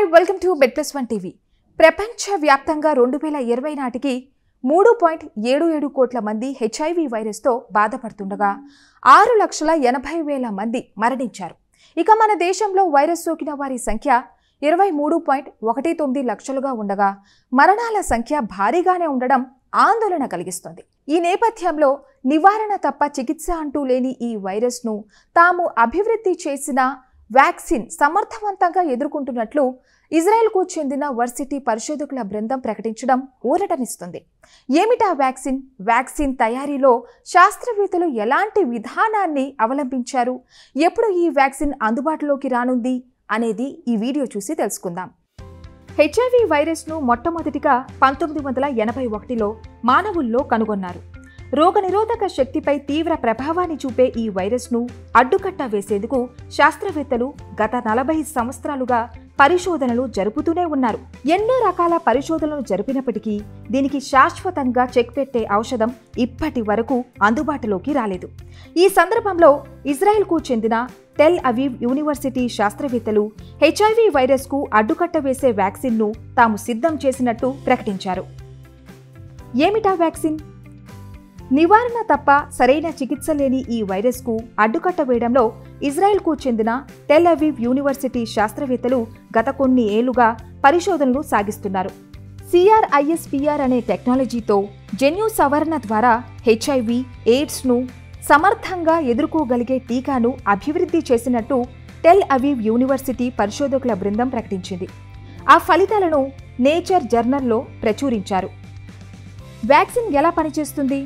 welcome to bed plus one TV ప్రపంచవ్యాప్తంగా రెండు వేల ఇరవై నాటికి మూడు పాయింట్ ఏడు ఏడు కోట్ల మంది హెచ్ఐవి వైరస్తో బాధపడుతుండగా ఆరు లక్షల ఎనభై వేల మంది మరణించారు ఇక మన దేశంలో వైరస్ సోకిన వారి సంఖ్య ఇరవై మూడు పాయింట్ ఒకటి తొమ్మిది లక్షలుగా ఉండగా మరణాల సంఖ్య భారీగానే ఉండడం ఆందోళన కలిగిస్తోంది ఈ నేపథ్యంలో నివారణ తప్ప చికిత్స అంటూ లేని ఈ వైరస్ను తాము అభివృద్ధి చేసిన వ్యాక్సిన్ సమర్థవంతంగా ఎదుర్కొంటున్నట్లు ఇజ్రాయెల్కు చెందిన వర్సిటీ పరిశోధకుల బృందం ప్రకటించడం ఊరటనిస్తుంది ఏమిటా వ్యాక్సిన్ వ్యాక్సిన్ తయారీలో శాస్త్రవేత్తలు ఎలాంటి విధానాన్ని అవలంబించారు ఎప్పుడు ఈ వ్యాక్సిన్ అందుబాటులోకి రానుంది అనేది ఈ వీడియో చూసి తెలుసుకుందాం హెచ్ఐవి వైరస్ను మొట్టమొదటిగా పంతొమ్మిది వందల ఎనభై ఒకటిలో మానవుల్లో కనుగొన్నారు రోగనిరోధక శక్తిపై తీవ్ర ప్రభావాన్ని చూపే ఈ వైరస్ను అడ్డుకట్ట వేసేందుకు శాస్త్రవేత్తలు గత నలభై సంవత్సరాలుగా పరిశోధనలు జరుపుతూనే ఉన్నారు ఎన్నో రకాల పరిశోధనలు జరిపినప్పటికీ దీనికి శాశ్వతంగా చెక్ పెట్టే ఔషధం ఇప్పటి వరకు అందుబాటులోకి రాలేదు ఈ సందర్భంలో ఇజ్రాయెల్కు చెందిన టెల్ అవీవ్ యూనివర్సిటీ శాస్త్రవేత్తలు హెచ్ఐవి వైరస్కు అడ్డుకట్ట వేసే వ్యాక్సిన్ను తాము సిద్ధం చేసినట్టు ప్రకటించారు ఏమిటా వ్యాక్సిన్ నివారణ తప్ప సరైన చికిత్స లేని ఈ వైరస్కు అడ్డుకట్ట వేయడంలో ఇజ్రాయెల్కు చెందిన టెల్ అవీవ్ యూనివర్సిటీ శాస్త్రవేత్తలు గత కొన్ని ఏళ్లుగా పరిశోధనలు సాగిస్తున్నారు సిఆర్ఐఎస్పిఆర్ అనే టెక్నాలజీతో జన్యు సవరణ ద్వారా హెచ్ఐవి ఎయిడ్స్ను సమర్థంగా ఎదుర్కోగలిగే టీకాను అభివృద్ధి చేసినట్టు టెల్ అవీవ్ యూనివర్సిటీ పరిశోధకుల బృందం ప్రకటించింది ఆ ఫలితాలను నేచర్ జర్నల్లో ప్రచురించారు వ్యాక్సిన్ ఎలా పనిచేస్తుంది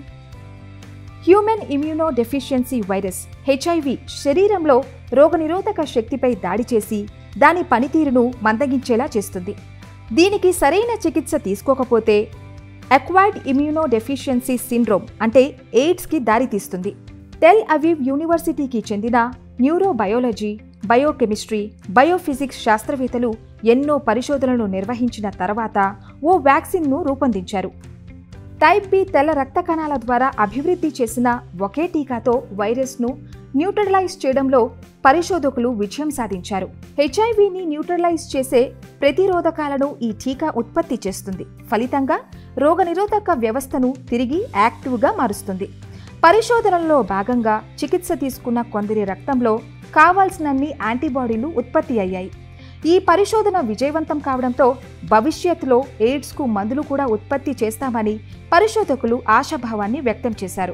human immunodeficiency virus HIV శరీరంలో రోగనిరోధక శక్తిపై దాడి చేసి దాని పనితీరును మందగించేలా చేస్తుంది దీనికి సరైన చికిత్స తీసుకోకపోతే అక్వైర్డ్ ఇమ్యూనో డెఫిషియన్సీ సిండ్రోమ్ అంటే ఎయిడ్స్కి దారితీస్తుంది టెల్ అవీవ్ యూనివర్సిటీకి చెందిన న్యూరోబయోలజీ బయోకెమిస్ట్రీ బయోఫిజిక్స్ శాస్త్రవేత్తలు ఎన్నో పరిశోధనలు నిర్వహించిన తర్వాత ఓ వ్యాక్సిన్ను రూపొందించారు టైప్ బి తెల్ల రక్త కణాల ద్వారా అభివృద్ధి చేసిన ఒకే టీకాతో వైరస్ను న్యూట్రలైజ్ చేయడంలో పరిశోధకులు విజయం సాధించారు హెచ్ఐవిని న్యూట్రలైజ్ చేసే ప్రతిరోధకాలను ఈ టీకా ఉత్పత్తి చేస్తుంది ఫలితంగా రోగనిరోధక వ్యవస్థను తిరిగి యాక్టివ్గా మారుస్తుంది పరిశోధనల్లో భాగంగా చికిత్స తీసుకున్న కొందరి రక్తంలో కావాల్సినన్ని యాంటీబాడీలు ఉత్పత్తి అయ్యాయి ఈ పరిశోధన విజయవంతం కావడంతో భవిష్యత్తులో ఎయిడ్స్కు మందులు కూడా ఉత్పత్తి చేస్తామని పరిశోధకులు ఆశాభావాన్ని వ్యక్తం చేశారు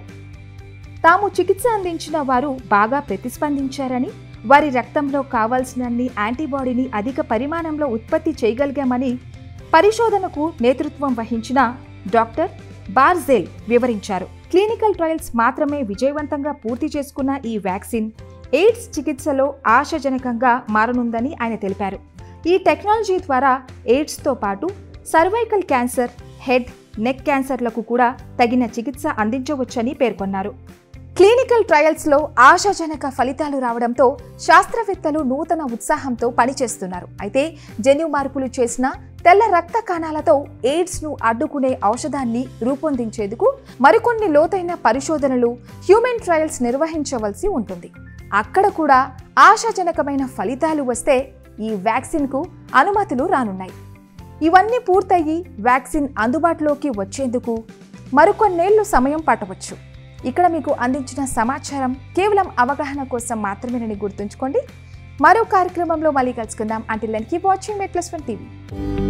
తాము చికిత్స అందించిన వారు బాగా ప్రతిస్పందించారని వారి రక్తంలో కావాల్సినన్ని యాంటీబాడీని అధిక పరిమాణంలో ఉత్పత్తి చేయగలిగామని పరిశోధనకు నేతృత్వం వహించిన డాక్టర్ బార్జెల్ వివరించారు క్లినికల్ ట్రయల్స్ మాత్రమే విజయవంతంగా పూర్తి చేసుకున్న ఈ వ్యాక్సిన్ ఎయిడ్స్ చికిత్సలో ఆశాజనకంగా మారనుందని ఆయన తెలిపారు ఈ టెక్నాలజీ ద్వారా ఎయిడ్స్తో పాటు సర్వైకల్ క్యాన్సర్ హెడ్ నెక్ క్యాన్సర్లకు కూడా తగిన చికిత్స అందించవచ్చని పేర్కొన్నారు క్లినికల్ ట్రయల్స్లో ఆశాజనక ఫలితాలు రావడంతో శాస్త్రవేత్తలు నూతన ఉత్సాహంతో పనిచేస్తున్నారు అయితే జన్యు మార్పులు చేసిన తెల్ల రక్త కణాలతో ఎయిడ్స్ను అడ్డుకునే ఔషధాన్ని రూపొందించేందుకు మరికొన్ని లోతైన పరిశోధనలు హ్యూమన్ ట్రయల్స్ నిర్వహించవలసి ఉంటుంది అక్కడ కూడా ఆశాజనకమైన ఫలితాలు వస్తే ఈ వ్యాక్సిన్కు అనుమతులు రానున్నాయి ఇవన్నీ పూర్తయి వ్యాక్సిన్ అందుబాటులోకి వచ్చేందుకు మరికొన్నేళ్లు సమయం పట్టవచ్చు ఇక్కడ మీకు అందించిన సమాచారం కేవలం అవగాహన కోసం మాత్రమేనని గుర్తుంచుకోండి మరో కార్యక్రమంలో మళ్ళీ కలుసుకుందాం అంటే keep watching met plus one TV